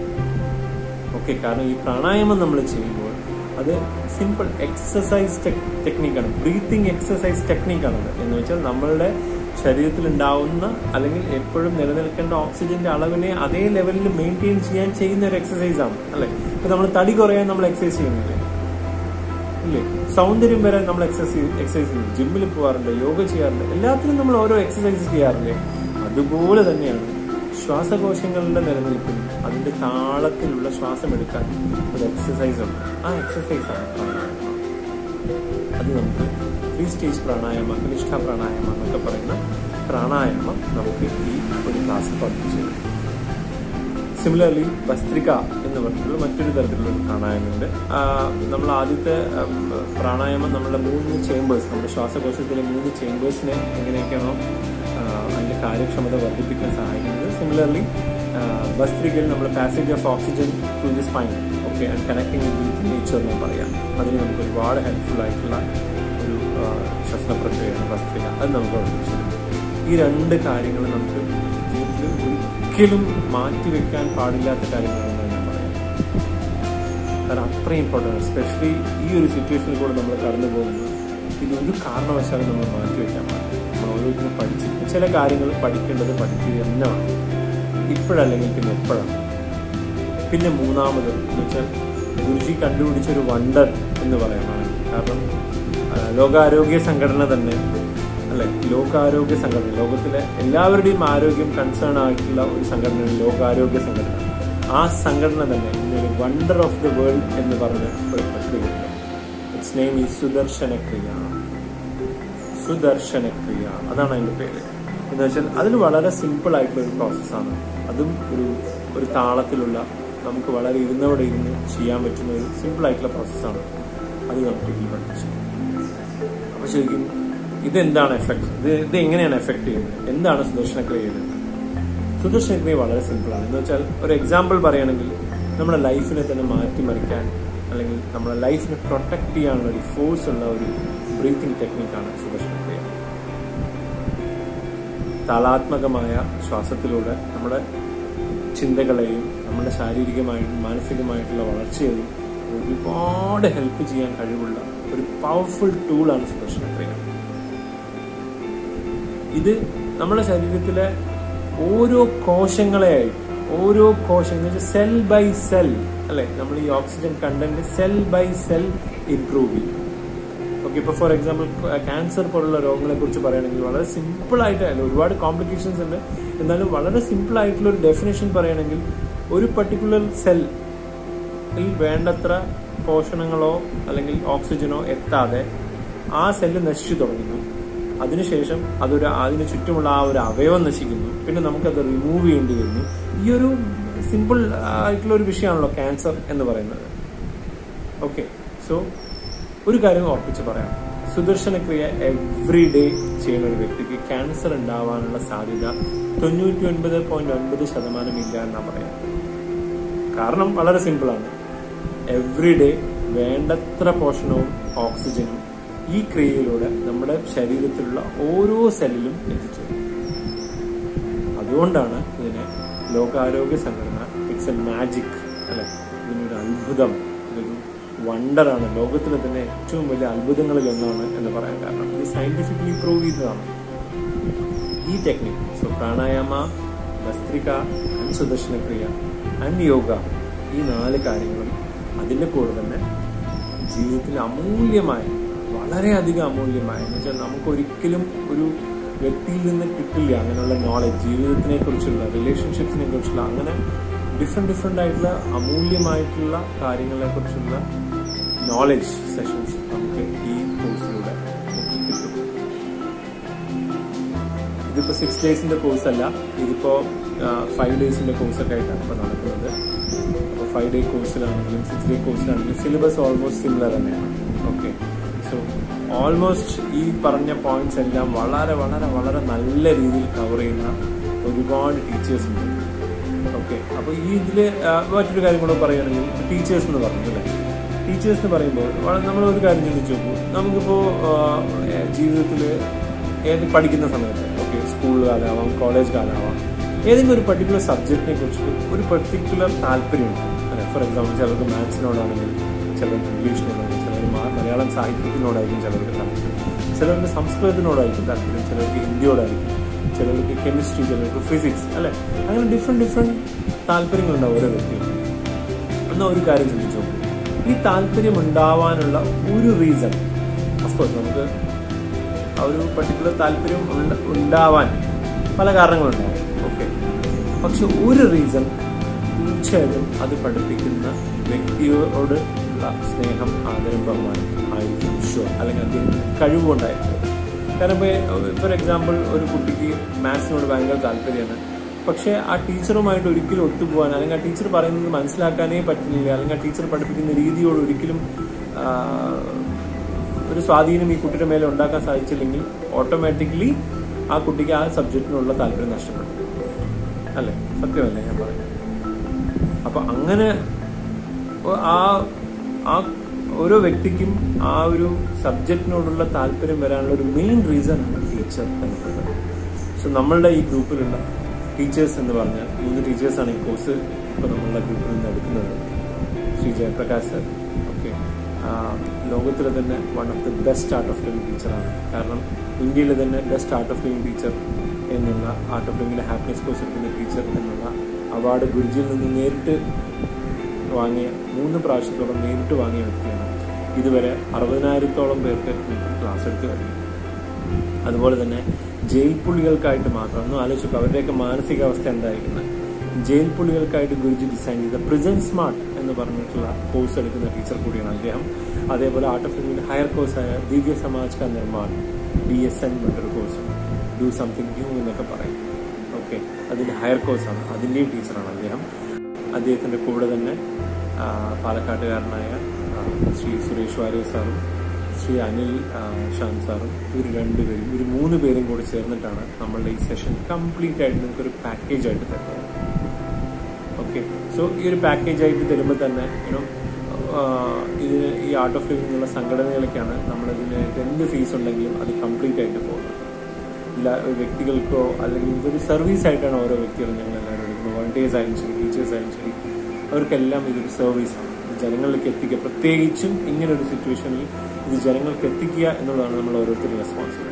ഓക്കെ കാരണം ഈ പ്രാണായാമം നമ്മൾ ചെയ്യുമ്പോൾ അത് സിമ്പിൾ എക്സസൈസ് ടെക്നിക്കാണ് ബ്രീത്തിങ് എക്സസൈസ് ടെക്നിക്കാണ് അത് എന്ന് വെച്ചാൽ നമ്മളുടെ ശരീരത്തിൽ ഉണ്ടാവുന്ന അല്ലെങ്കിൽ എപ്പോഴും നിലനിൽക്കേണ്ട ഓക്സിജന്റെ അളവിനെ അതേ ലെവലിൽ മെയിൻറ്റെയിൻ ചെയ്യാൻ ചെയ്യുന്ന ഒരു എക്സസൈസ് ആണ് അല്ലെ ഇപ്പൊ നമ്മൾ തടി കുറയാൻ നമ്മൾ എക്സസൈസ് ചെയ്യുന്നില്ലേ ഇല്ലേ സൗന്ദര്യം വരെ നമ്മൾ എക്സസൈസ് എക്സസൈസ് ചെയ്യും ജിമ്മിൽ പോകാറുണ്ട് യോഗ ചെയ്യാറുണ്ട് എല്ലാത്തിനും നമ്മൾ ഓരോ എക്സസൈസ് ചെയ്യാറില്ലേ അതുപോലെ തന്നെയാണ് ശ്വാസകോശങ്ങളുടെ നിലനിൽപ്പിന് അതിന്റെ താളത്തിലുള്ള ശ്വാസം എടുക്കാൻ ഒരു എക്സസൈസ് ഉണ്ട് ആ എക്സസൈസ് ആണ് പ്രാണായാമം അത് നമുക്ക് ത്രീ സ്റ്റേജ് പ്രാണായാമ അഗ്നിഷ്ഠ പ്രാണായാമ എന്നൊക്കെ പറയുന്ന പ്രാണായാമം നമുക്ക് ഈ ഒരു ക്ലാസ്സിൽ പഠിപ്പിച്ചു തരും സിമിലർലി ഭസ്ത്രിക എന്ന് പറഞ്ഞിട്ടുള്ള മറ്റൊരു തരത്തിലുള്ള ഒരു പ്രാണായാമമുണ്ട് ആ, നമ്മൾ ആദ്യത്തെ ഉം, പ്രാണായാമം നമ്മുടെ മൂന്ന് ചേമ്പേഴ്സ് നമ്മുടെ ശ്വാസകോശത്തിലെ മൂന്ന് ചേമ്പേഴ്സിനെ എങ്ങനെയൊക്കെയാണോ ആ, അതിന്റെ കാര്യക്ഷമത വർദ്ധിപ്പിക്കാൻ സഹായിക്കുന്നത് സിമിലർലി ഭസ്ത്രികയിൽ നമ്മൾ passage of oxygen to the spine okay and connecting with nature എന്ന് പറയാം അതിന് നമുക്ക് ഒരുപാട് ഹെൽപ്ഫുൾ ആയിട്ടുള്ള ഒരു ആ, ശ്വസന പ്രക്രിയയാണ് ഭസ്ത്രിക അത് നമുക്ക് പഠിപ്പിച്ചു ഈ രണ്ട് കാര്യങ്ങൾ നമുക്ക് ജീവിതത്തിൽ ഒരിക്കലും മാറ്റിവെക്കാൻ പാടില്ലാത്ത കാര്യങ്ങളാണെന്ന് ഞാൻ പറയാം കാരണം അത്രയും ഇമ്പോർട്ടൻ്റ് എസ്പെഷ്യലി ഈ ഒരു സിറ്റുവേഷനിൽ കൂടെ നമ്മൾ കടന്നു പോകുന്നത് ഇതൊരു കാരണവശാലും നമ്മൾ മാറ്റിവെക്കാൻ പാടില്ല നമ്മൾ ഓരോരുത്തരും പഠിച്ച് ചില കാര്യങ്ങൾ പഠിക്കേണ്ടത് പഠിക്കുക തന്നെ വേണം ഇപ്പോഴല്ലെങ്കിൽ പിന്നെ എപ്പോഴാണ് പിന്നെ മൂന്നാമത് എന്ന് വെച്ചാൽ ഗുരുജി കണ്ടുപിടിച്ച ഒരു വണ്ടർ എന്ന് പറയാനാണ് കാരണം ആ, ലോകാരോഗ്യ സംഘടന തന്നെ അല്ലെ ലോകാരോഗ്യ സംഘടന ലോകത്തിലെ എല്ലാവരുടെയും ആരോഗ്യം കൺസേൺ ആയിട്ടുള്ള ഒരു സംഘടനയാണ് ലോകാരോഗ്യ സംഘടന ആ സംഘടന തന്നെ ഇന്നൊരു വണ്ടർ ഓഫ് ദി വേൾഡ് എന്ന് പറഞ്ഞ ഒരു പ്രക്രിയയുണ്ട് ഇറ്റ്സ് നെയിം ഈ സുദർശനക്രിയ സുദർശനക്രിയ അതാണ് അതിന്റെ പേര് എന്ന് വെച്ചാൽ അതിൽ വളരെ സിമ്പിൾ ആയിട്ടുള്ള ഒരു പ്രോസസ്സാണ് അതും ഒരു ഒരു താളത്തിലുള്ള നമുക്ക് വളരെ ഇരുന്നവിടെ ഇരുന്ന് ചെയ്യാൻ പറ്റുന്ന ഒരു സിമ്പിൾ ആയിട്ടുള്ള പ്രോസസ്സാണ് അത് നമുക്ക് ഇതിൽ പഠിപ്പിച്ചു അപ്പൊ ശരിക്കും ഇതെന്താണ് എഫക്ട് ഇത് ഇത് എങ്ങനെയാണ് എഫക്ട് ചെയ്യുന്നത് എന്താണ് സുദർശനക്രിയ ചെയ്യുന്നത് സുദർശനക്രിയ വളരെ സിമ്പിളാണ് എന്ന് വെച്ചാൽ ഒരു എക്സാമ്പിൾ പറയുകയാണെങ്കിൽ നമ്മുടെ ലൈഫിനെ തന്നെ മാറ്റിമറിക്കാൻ അല്ലെങ്കിൽ നമ്മുടെ ലൈഫിനെ പ്രൊട്ടക്ട് ചെയ്യാനുള്ള ഒരു ഫോഴ്സ് ഉള്ള ഒരു ബ്രീത്തിങ് ടെക്നിക്കാണ് സുദർശനക്രിയ താളാത്മകമായ ശ്വാസത്തിലൂടെ നമ്മുടെ ചിന്തകളെയും നമ്മുടെ ശാരീരികമായിട്ടും മാനസികമായിട്ടുള്ള വളർച്ചയെയും ഒരുപാട് ഹെൽപ്പ് ചെയ്യാൻ കഴിവുള്ള ഒരു പവർഫുൾ ടൂളാണ് സുദർശനക്രിയ ഇത് നമ്മുടെ ശരീരത്തിലെ ഓരോ കോശങ്ങളെയായി ഓരോ കോശം എന്ന് വെച്ചാൽ സെൽ ബൈ സെൽ അല്ലെ നമ്മൾ ഈ oxygen content cell by cell improve ചെയ്യും ഓക്കെ ഇപ്പൊ ഫോർ എക്സാമ്പിൾ ക്യാൻസർ പോലുള്ള രോഗങ്ങളെ കുറിച്ച് പറയുകയാണെങ്കിൽ വളരെ സിമ്പിൾ ആയിട്ട് അല്ല ഒരുപാട് കോംപ്ലിക്കേഷൻസ് ഉണ്ട് എന്നാലും വളരെ സിമ്പിൾ ആയിട്ടുള്ള ഒരു ഡെഫിനേഷൻ പറയുകയാണെങ്കിൽ ഒരു പർട്ടിക്കുലർ സെൽ ിൽ വേണ്ടത്ര പോഷണങ്ങളോ അല്ലെങ്കിൽ ഓക്സിജനോ എത്താതെ ആ സെല്ല് നശിച്ചു തുടങ്ങുന്നു അതിനുശേഷം അതൊരു അതിന് ചുറ്റുമുള്ള ആ ഒരു അവയവം നശിക്കുന്നു പിന്നെ നമുക്കത് റിമൂവ് ചെയ്യേണ്ടി വരുന്നു ഈ ഒരു സിമ്പിൾ ആയിട്ടുള്ള ഒരു വിഷയമാണല്ലോ ക്യാൻസർ എന്ന് പറയുന്നത് ഓക്കെ സോ ഒരു കാര്യം ഉറപ്പിച്ച് പറയാം സുദർശനക്രിയ എവ്രി ഡേ ചെയ്യുന്ന ഒരു വ്യക്തിക്ക് ക്യാൻസർ ഉണ്ടാവാനുള്ള സാധ്യത തൊണ്ണൂറ്റി ഒൻപത് പോയിന്റ് ഒൻപത് ശതമാനം ഇല്ല എന്നാ പറയാം കാരണം വളരെ സിമ്പിളാണ് എവ്രി ഡേ വേണ്ടത്ര പോഷണവും ഓക്സിജനും ഈ ക്രിയയിലൂടെ നമ്മുടെ ശരീരത്തിലുള്ള ഓരോ സെല്ലിലും എത്തിച്ചേരും അതുകൊണ്ടാണ് ഇതിനെ ലോകാരോഗ്യ സംഘടന ഇറ്റ്സ് എ മാജിക് അല്ലെ ഇതിനൊരു അത്ഭുതം ഇതൊരു വണ്ടറാണ് ലോകത്തിലെ തന്നെ ഏറ്റവും വലിയ അത്ഭുതങ്ങളിൽ ഒന്നാണ് എന്ന് പറയാൻ കാരണം ഇത് സയന്റിഫിക്കലി പ്രൂവ് ചെയ്തതാണ് ഈ technique so pranayama bhastrika and Sudarshan Kriya and yoga ഈ നാല് കാര്യങ്ങളും അതിന്റെ കൂടെ തന്നെ ജീവിതത്തിൽ അമൂല്യമായ വളരെയധികം അമൂല്യമായ എന്ന് വെച്ചാൽ നമുക്ക് ഒരിക്കലും ഒരു വ്യക്തിയിൽ നിന്ന് കിട്ടില്ല അങ്ങനെയുള്ള നോളജ് ജീവിതത്തിനെ കുറിച്ചുള്ള റിലേഷൻഷിപ്സിനെ കുറിച്ചുള്ള അങ്ങനെ ഡിഫറെന്റ് ഡിഫറെന്റ് ആയിട്ടുള്ള അമൂല്യമായിട്ടുള്ള കാര്യങ്ങളെ കുറിച്ചുള്ള നോളജ് സെഷൻസ് നമുക്ക് ഈ കോഴ്സിലൂടെ കിട്ടും ഇതിപ്പോ സിക്സ് ഡേയ്സിന്റെ കോഴ്സ് അല്ല ഇതിപ്പോ ഫൈവ് ഡേയ്സിന്റെ കോഴ്സ് ഒക്കെ ആയിട്ടാണ് ഇപ്പൊ നടക്കുന്നത് അപ്പോൾ ഫൈവ് ഡേ കോഴ്സിലാണെങ്കിലും സിക്സ് ഡേ കോഴ്സിലാണെങ്കിലും സിലബസ് ഓൾമോസ്റ്റ് സിമിലർ തന്നെയാണ് ഓക്കെ സോ ഓൾമോസ്റ്റ് ഈ പറഞ്ഞ പോയിന്റ്സ് എല്ലാം വളരെ വളരെ വളരെ നല്ല രീതിയിൽ കവർ ചെയ്യുന്ന ഒരുപാട് ടീച്ചേഴ്സ് ഉണ്ട് ഓക്കെ അപ്പോൾ ഈ ഇതിൽ മറ്റൊരു കാര്യം കൂടെ പറയുകയാണെങ്കിൽ ടീച്ചേഴ്സ് എന്ന് പറഞ്ഞു അല്ലേ ടീച്ചേഴ്സ് എന്ന് പറയുമ്പോൾ നമ്മൾ ഒരു കാര്യം ചിന്തിച്ചു നോക്കൂ നമുക്കിപ്പോൾ ജീവിതത്തിൽ ഏത് പഠിക്കുന്ന സമയത്ത് ഓക്കെ സ്കൂൾ കാലമാവാം കോളേജ് കാലമാവാം ഏതെങ്കിലും ഒരു പർട്ടിക്കുലർ സബ്ജക്റ്റിനെ കുറിച്ച് ഒരു പെർട്ടിക്കുലർ താല്പര്യമുണ്ട് അല്ലെ ഫോർ എക്സാമ്പിൾ ചിലർക്ക് മാത്സിനോടാണെങ്കിൽ ചിലർക്ക് ഇംഗ്ലീഷിനോടാണെങ്കിൽ ചിലർ മലയാളം സാഹിത്യത്തിനോടായിരിക്കും ചിലർക്ക് താല്പര്യം ചിലർക്ക് സംസ്കൃതത്തിനോടായിരിക്കും താല്പര്യം ചിലർക്ക് ഹിന്ദിയോടായിരിക്കും ചിലർക്ക് കെമിസ്ട്രി ചിലർക്ക് ഫിസിക്സ് അല്ലെ അങ്ങനെ ഡിഫറെന്റ് ഡിഫറെന്റ് താല്പര്യങ്ങളുണ്ടാവും ഓരോ വ്യക്തികൾക്ക് എന്നാൽ ഒരു കാര്യം ചിന്തിച്ചു നോക്കൂ ഈ താല്പര്യം ഉണ്ടാവാനുള്ള ഒരു റീസൺ അഫ്കോഴ്സ് നമുക്ക് ആ ഒരു പർട്ടിക്കുലർ താല്പര്യം ഉണ്ട- ഉണ്ടാവാൻ പല കാരണങ്ങളുണ്ടാവും ഓക്കെ പക്ഷെ ഒരു റീസൺ തീർച്ചയായിട്ടും അത് പഠിപ്പിക്കുന്ന വ്യക്തിയോട് ഉള്ള സ്നേഹം ആദരം ബഹുമാനം ആയിരിക്കും ഷുവർ അല്ലെങ്കിൽ അദ്ദേഹത്തിന് കഴിവുകൊണ്ടായിരിക്കും കാരണം ഇപ്പോൾ ഫോർ എക്സാമ്പിൾ ഒരു കുട്ടിക്ക് മാത്സിനോട് ഭയങ്കര താല്പര്യമാണ് പക്ഷേ ആ ടീച്ചറുമായിട്ട് ഒരിക്കലും ഒത്തുപോകാൻ അല്ലെങ്കിൽ ആ ടീച്ചർ പറയുന്നത് മനസ്സിലാക്കാനേ പറ്റുന്നില്ല അല്ലെങ്കിൽ ആ ടീച്ചർ പഠിപ്പിക്കുന്ന രീതിയോട് ഒരിക്കലും ആ, ഒരു സ്വാധീനം ഈ കുട്ടിയുടെ മേലെ ഉണ്ടാക്കാൻ സാധിച്ചില്ലെങ്കിൽ ഓട്ടോമാറ്റിക്കലി ആ കുട്ടിക്ക് ആ സബ്ജക്റ്റിനുള്ള താല്പര്യം നഷ്ടപ്പെടും അല്ലേ സത്യമല്ലേ ഞാൻ പറയുന്നത് അപ്പൊ അങ്ങനെ ഒ- ആ ആ ഓരോ വ്യക്തിക്കും ആ ഒരു സബ്ജക്റ്റിനോടുള്ള താല്പര്യം വരാനുള്ള ഒരു മെയിൻ റീസൺ ആണ് ടീച്ചർ എന്നുള്ളത് സോ നമ്മളുടെ ഈ ഗ്രൂപ്പിലുള്ള ടീച്ചേഴ്സ് എന്ന് പറഞ്ഞാൽ മൂന്ന് ടീച്ചേഴ്സാണ് ഈ കോഴ്സ് ഇപ്പോൾ നമ്മളുടെ ഗ്രൂപ്പിൽ നിന്ന് എടുക്കുന്നത് ശ്രീ ജയപ്രകാശ് സർ ഓക്കെ ലോകത്തിലെ തന്നെ one of the best art of living ടീച്ചറാണ് കാരണം ഇന്ത്യയിലെ തന്നെ best art of living teacher എന്നുള്ള ആർട്ട് ഓഫ് ലിവിംഗിലെ ഹാപ്പിനെസ് കോഴ്സ് എടുക്കുന്ന ടീച്ചർ എന്നുള്ള അവാർഡ് ഗുരുജിയിൽ നിന്ന് നേരിട്ട് വാങ്ങിയ മൂന്ന് പ്രാവശ്യത്തോളം നേരിട്ട് വാങ്ങിയ വ്യക്തിയാണ് ഇതുവരെ അറുപതിനായിരത്തോളം പേർക്ക് ക്ലാസ് എടുത്ത് കഴിഞ്ഞു അതുപോലെ തന്നെ ജയിൽ പുള്ളികൾക്കായിട്ട് മാത്രം ഒന്ന് ആലോചിച്ചു അവരുടെയൊക്കെ മാനസികാവസ്ഥ എന്തായിരിക്കുന്നത് ജയിൽ പുള്ളികൾക്കായിട്ട് ഗുരുജി ഡിസൈൻ ചെയ്ത പ്രിസൺ സ്മാർട്ട് എന്ന് പറഞ്ഞിട്ടുള്ള കോഴ്സ് എടുക്കുന്ന ടീച്ചർ കൂടിയാണ് അദ്ദേഹം അതേപോലെ ആർട്ട് ഓഫ് ലിവിംഗിന്റെ ഹയർ കോഴ്സായ Divya Samaj ka Nirman D S N എന്നൊരു കോഴ്സ് ഡു സംതിങ് ന്യൂ എന്നൊക്കെ പറയും ഓക്കെ അതിന്റെ ഹയർ കോഴ്സാണ് അതിന്റെയും ടീച്ചറാണ് അദ്ദേഹം അദ്ദേഹത്തിന്റെ കൂടെ തന്നെ ആ, പാലക്കാട്ടുകാരനായ ആ, ശ്രീ സുരേഷ് വാര്യർ സാറും ശ്രീ അനിൽ ആ, ഷാൻ സാറും ഇവർ രണ്ടുപേരും ഇവർ മൂന്ന് പേരും കൂടി ചേർന്നിട്ടാണ് നമ്മളുടെ ഈ സെഷൻ കംപ്ലീറ്റ് ആയിട്ട് നിങ്ങൾക്ക് ഒരു പാക്കേജ് ആയിട്ട് തരുന്നത് ഓക്കെ സോ ഈ ഒരു പാക്കേജ് ആയിട്ട് തരുമ്പോൾ തന്നെ യുനോ ഇതിന് ഈ ആർട്ട് ഓഫ് ലിവിംഗ് എന്നുള്ള സംഘടനകളൊക്കെയാണ് നമ്മളിതിന് എന്ത് ഫീസ് ഉണ്ടെങ്കിലും അത് കംപ്ലീറ്റ് ആയിട്ട് പോകുന്നത് ഇല്ല ഒരു വ്യക്തികൾക്കോ അല്ലെങ്കിൽ ഇതൊരു സർവീസ് ആയിട്ടാണ് ഓരോ വ്യക്തികളും ഞങ്ങൾ എല്ലാവരും എടുക്കുന്നത് വോളണ്ടിയേഴ്സ് ആയാലും ശരി ടീച്ചേഴ്സ് ആയാലും ശരി അവർക്കെല്ലാം ഇതൊരു സർവീസാണ് ഇത് ജനങ്ങളിലേക്ക് എത്തിക്കുക പ്രത്യേകിച്ചും ഇങ്ങനെ ഒരു സിറ്റുവേഷനിൽ ഇത് ജനങ്ങൾക്ക് എത്തിക്കുക എന്നുള്ളതാണ് നമ്മൾ ഓരോരുത്തരുടെ റെസ്പോൺസിബിലിറ്റി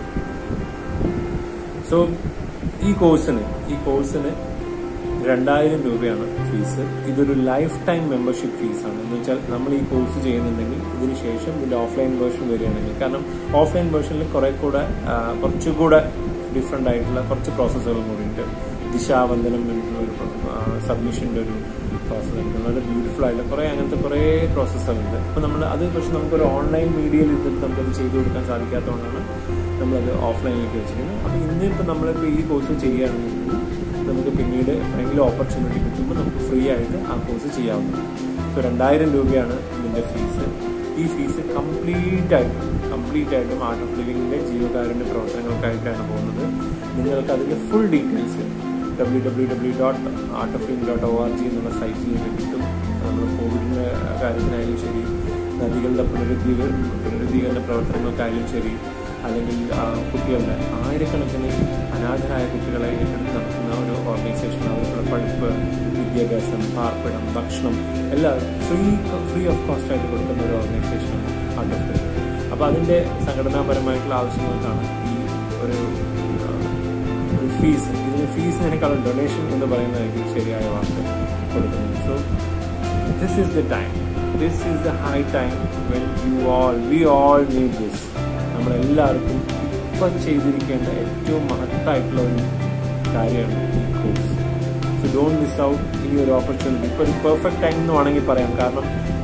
സോ ഈ കോഴ്സിന് ഈ കോഴ്സിന് രണ്ടായിരം രൂപയാണ് ഫീസ് ഇതൊരു ലൈഫ് ടൈം മെമ്പർഷിപ്പ് ഫീസാണ് എന്ന് വെച്ചാൽ നമ്മൾ ഈ കോഴ്സ് ചെയ്യുന്നുണ്ടെങ്കിൽ ഇതിന് ശേഷം ഇതിന്റെ ഓഫ്ലൈൻ വേർഷൻ വരികയാണെങ്കിൽ കാരണം ഓഫ്ലൈൻ വേർഷനിൽ കുറെ കൂടെ ആ, കുറച്ചുകൂടെ ഡിഫറെൻ്റ് ആയിട്ടുള്ള കുറച്ച് പ്രോസസ്സുകളും കൂടി ഉണ്ട് ദിശാവന്ദനം എന്നുള്ള ഒരു സബ്മിഷൻ്റെ ഒരു പ്രോസസ്സ് ഉണ്ട് വളരെ ബ്യൂട്ടിഫുൾ ആയിട്ടുള്ള കുറേ അങ്ങനത്തെ കുറേ പ്രോസസ്സുകളുണ്ട് അപ്പോൾ നമ്മൾ അത് പക്ഷെ നമുക്കൊരു ഓൺലൈൻ മീഡിയയിൽ ഇരുന്നിട്ട് നമുക്കത് ചെയ്തു കൊടുക്കാൻ സാധിക്കാത്തതുകൊണ്ടാണ് നമ്മളത് ഓഫ്ലൈനിലേക്ക് വെച്ചിരിക്കുന്നത് അപ്പോൾ ഇന്നിപ്പോൾ നമ്മളിപ്പോൾ ഈ കോഴ്സ് ചെയ്യുകയാണെങ്കിൽ നമുക്ക് പിന്നീട് എപ്പോഴെങ്കിലും ഓപ്പർച്യൂണിറ്റി കിട്ടുമ്പോൾ നമുക്ക് ഫ്രീ ആയിട്ട് ആ കോഴ്സ് ചെയ്യാവുന്നതാണ് സോ രണ്ടായിരം രൂപയാണ് ഇതിൻ്റെ ഫീസ് ഈ ഫീസ് കംപ്ലീറ്റ് ആയിട്ടും കംപ്ലീറ്റ് ആയിട്ടും ആർട്ട് ഓഫ് ലിവിങ്ങിൻ്റെ ജീവകാരുണ്യ പ്രവർത്തനങ്ങൾക്കായിട്ടാണ് പോകുന്നത് നിങ്ങൾക്ക് അതിൻ്റെ full details W W W dot art of living dot O R G എന്നുള്ള സൈറ്റിൽ നിന്ന് കിട്ടും നമ്മൾ കോവിഡിൻ്റെ കാര്യത്തിനായാലും ശരി നദികളുടെ പുനരുദ്ധീക പുനരുദ്ധീകരണ പ്രവർത്തനങ്ങൾക്കായാലും ശരി അല്ലെങ്കിൽ ആ, കുട്ടികളുടെ ആയിരക്കണക്കിന് അനാഥരായ കുട്ടികളെ ഏറ്റെടുത്ത് നടത്തുന്ന ഒരു ഓർഗനൈസേഷൻ അവർക്കുള്ള പഠിപ്പ് വിദ്യാഭ്യാസം പാർപ്പിടം ഭക്ഷണം എല്ലാം ഫ്രീ ഫ്രീ ഓഫ് കോസ്റ്റ് ആയിട്ട് കൊടുക്കുന്ന ഒരു ഓർഗനൈസേഷനാണ് ആർട്ട് ഓഫ് ലിവിംഗ് അപ്പോൾ അതിൻ്റെ സംഘടനാപരമായിട്ടുള്ള ആവശ്യങ്ങൾക്കാണ് ഈ ഒരു ആ, ഒരു ഫീസ് ഇതിന് ഫീസിനേക്കാളും ഡൊണേഷൻ എന്ന് പറയുന്നതായിരിക്കും ശരിയായ വാക്ക് കൊടുക്കുന്നത് so this is the time this is the high time when you all we all need this നമ്മളെല്ലാവർക്കും ഇപ്പം ചെയ്തിരിക്കേണ്ട ഏറ്റവും മഹത്തായിട്ടുള്ള ഒരു കാര്യമാണ് ഈ course so don't miss out ഈ ഒരു ഓപ്പർച്യൂണിറ്റി ഇപ്പോൾ ഒരു പെർഫെക്റ്റ് ടൈം എന്ന് വേണമെങ്കിൽ പറയാം കാരണം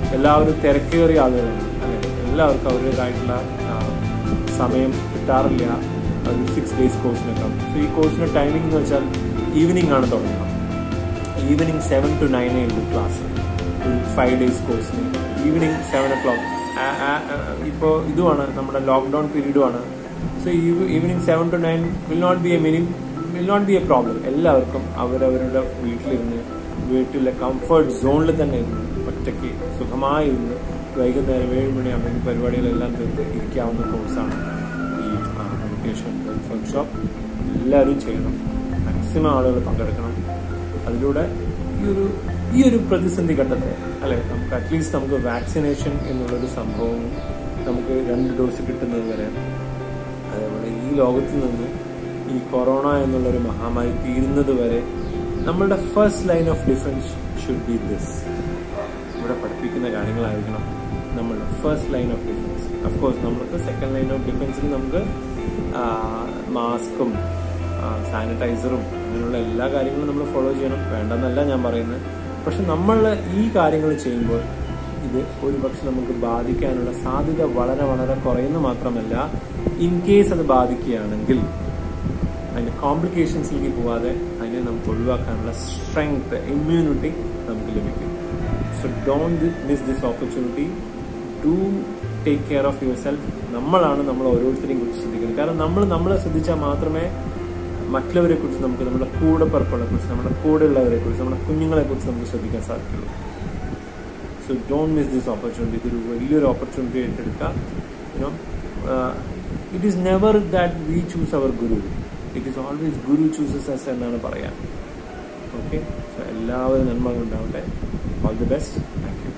എല്ലാവരും തിരക്കേറിയ ആളുകളാണ് അല്ലെ എല്ലാവർക്കും അവരുടേതായിട്ടുള്ള ആ, സമയം കിട്ടാറില്ല ഒരു സിക്സ് ഡേയ്സ് കോഴ്സിനൊക്കെ സോ ഈ കോഴ്സിന്റെ ടൈമിംഗ് എന്ന് വെച്ചാൽ ഈവനിങ് ആണ് തുടങ്ങുന്നത് ഈവനിങ് സെവൻ ടു നയൻ ഉണ്ട് ക്ലാസ് ഒരു ഫൈവ് ഡേയ്സ് കോഴ്സിന് ഈവനിങ് സെവൻ ഒ ക്ലോക്ക് ഇപ്പോൾ ഇതുമാണ് നമ്മുടെ ലോക്ക്ഡൗൺ പീരീഡുമാണ് so evening seven to nine will not be a mini will not be a problem എല്ലാവർക്കും അവരവരുടെ വീട്ടിലിരുന്ന് വീട്ടിലെ കംഫർട്ട് സോണിൽ തന്നെ ഇരുന്ന് ഒറ്റയ്ക്ക് സുഖമായി ഇരുന്ന് വൈകുന്നേരം ഏഴ് മണിയാകുമ്പോൾ പരിപാടികളെല്ലാം തീർത്ത് ഇരിക്കാവുന്ന കോഴ്സാണ് ഈ മെഡിറ്റേഷൻ വർക്ക്ഷോപ്പ് എല്ലാവരും ചെയ്യണം മാക്സിമം ആളുകൾ പങ്കെടുക്കണം അതിലൂടെ ഈ ഒരു ഈ ഒരു പ്രതിസന്ധി ഘട്ടത്തെ അല്ലെ നമുക്ക് അറ്റ്ലീസ്റ്റ് നമുക്ക് വാക്സിനേഷൻ എന്നുള്ളൊരു സംഭവം നമുക്ക് രണ്ട് ഡോസ് കിട്ടുന്നത് വരെ അതേപോലെ ഈ ലോകത്ത് നിന്ന് ഈ കൊറോണ എന്നുള്ളൊരു മഹാമാരി തീരുന്നത് വരെ നമ്മളുടെ first line of defence should be this ഇവിടെ പഠിപ്പിക്കുന്ന കാര്യങ്ങളായിരിക്കണം നമ്മളുടെ first line of defence of course നമ്മൾക്ക് സെക്കൻഡ് ലൈൻ ഓഫ് ഡിഫൻസിൽ നമുക്ക് മാസ്കും സാനിറ്റൈസറും അങ്ങനെയുള്ള എല്ലാ കാര്യങ്ങളും നമ്മൾ ഫോളോ ചെയ്യണം വേണ്ടെന്നല്ല ഞാൻ പറയുന്നത് പക്ഷെ നമ്മൾ ഈ കാര്യങ്ങൾ ചെയ്യുമ്പോൾ ഇത് ഒരുപക്ഷെ നമുക്ക് ബാധിക്കാനുള്ള സാധ്യത വളരെ വളരെ കുറയുന്നു മാത്രമല്ല ഇൻ കേസ് അത് ബാധിക്കുകയാണെങ്കിൽ അതിന്റെ കോംപ്ലിക്കേഷൻസിലേക്ക് പോവാതെ അതിനെ നമുക്ക് ഒഴിവാക്കാനുള്ള സ്ട്രെങ്ത് ഇമ്മ്യൂണിറ്റി നമുക്ക് ലഭിക്കും so don't miss this opportunity to take care of yourself നമ്മളാണ് നമ്മൾ ഓരോരുത്തരെയും കുറിച്ച് ശ്രദ്ധിക്കുന്നത് കാരണം നമ്മൾ നമ്മളെ ശ്രദ്ധിച്ചാൽ മാത്രമേ മറ്റുള്ളവരെ കുറിച്ച് നമുക്ക് നമ്മുടെ കൂടെ പറപ്പുകളെ കുറിച്ച് നമ്മുടെ കൂടെയുള്ളവരെ കുറിച്ച് നമ്മുടെ കുഞ്ഞുങ്ങളെ കുറിച്ച് നമുക്ക് ശ്രദ്ധിക്കാൻ സാധിക്കുള്ളൂ so don't miss this opportunity ഇതൊരു വലിയൊരു ഓപ്പർച്യൂണിറ്റി ഏറ്റെടുക്കുക you know it is never that we choose our guru it is always guru chooses us എന്നാണ് പറയാൻ ഓക്കെ സോ എല്ലാവരും നന്മ ഉണ്ടാവട്ടെ all the best thank U